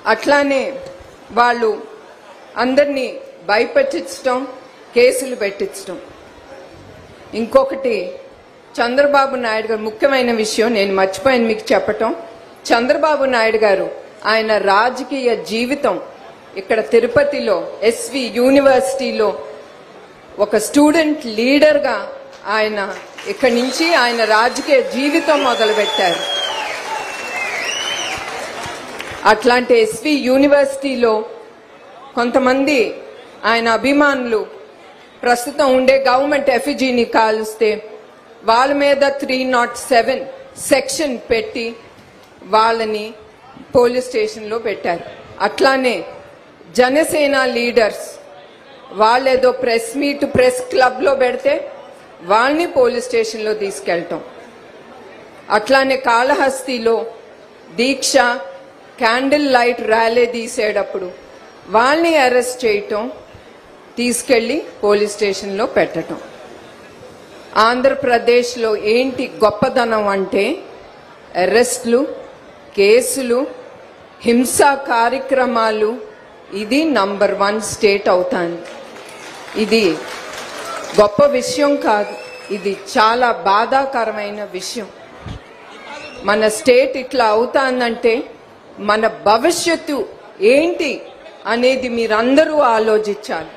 అట్లానే వాళ్ళు అందరినీ భయపెట్టించడం కేసులు పెట్టించడం ఇంకొకటి చంద్రబాబు నాయుడు గారు ముఖ్యమైన విషయం నేను మర్చిపోయాను మీకు చెప్పటం చంద్రబాబు నాయుడు గారు ఆయన రాజకీయ జీవితం ఇక్కడ తిరుపతిలో ఎస్వి యూనివర్సిటీలో ఒక స్టూడెంట్ లీడర్గా ఆయన ఇక్కడి నుంచి ఆయన రాజకీయ జీవితం మొదలుపెట్టారు అట్లాంటి ఎస్వి యూనివర్సిటీలో కొంతమంది ఆయన అభిమానులు ప్రస్తుతం ఉండే గవర్నమెంట్ ఎఫిజీని కాలుస్తే వాళ్ళ మీద త్రీ నాట్ సెవెన్ సెక్షన్ పెట్టి వాళ్ళని పోలీస్ స్టేషన్లో పెట్టారు అట్లానే జనసేన లీడర్స్ వాళ్ళేదో ప్రెస్ మీట్ ప్రెస్ క్లబ్లో పెడితే వాళ్ళని పోలీస్ స్టేషన్లో తీసుకెళ్ళటం అట్లానే కాళహస్తిలో దీక్ష క్యాండిల్ లైట్ ర్యాలీ తీసేటప్పుడు వాళ్ళని అరెస్ట్ చేయటం తీసుకెళ్లి పోలీస్ స్టేషన్లో పెట్టటం ఆంధ్రప్రదేశ్లో ఏంటి గొప్పదనం అంటే అరెస్ట్లు కేసులు హింసా కార్యక్రమాలు ఇది నంబర్ వన్ స్టేట్ అవుతాను ఇది గొప్ప విషయం కాదు ఇది చాలా బాధాకరమైన విషయం మన స్టేట్ ఇట్లా అవుతానంటే మన భవిష్యత్తు ఏంటి అనేది మీరందరూ ఆలోచించాలి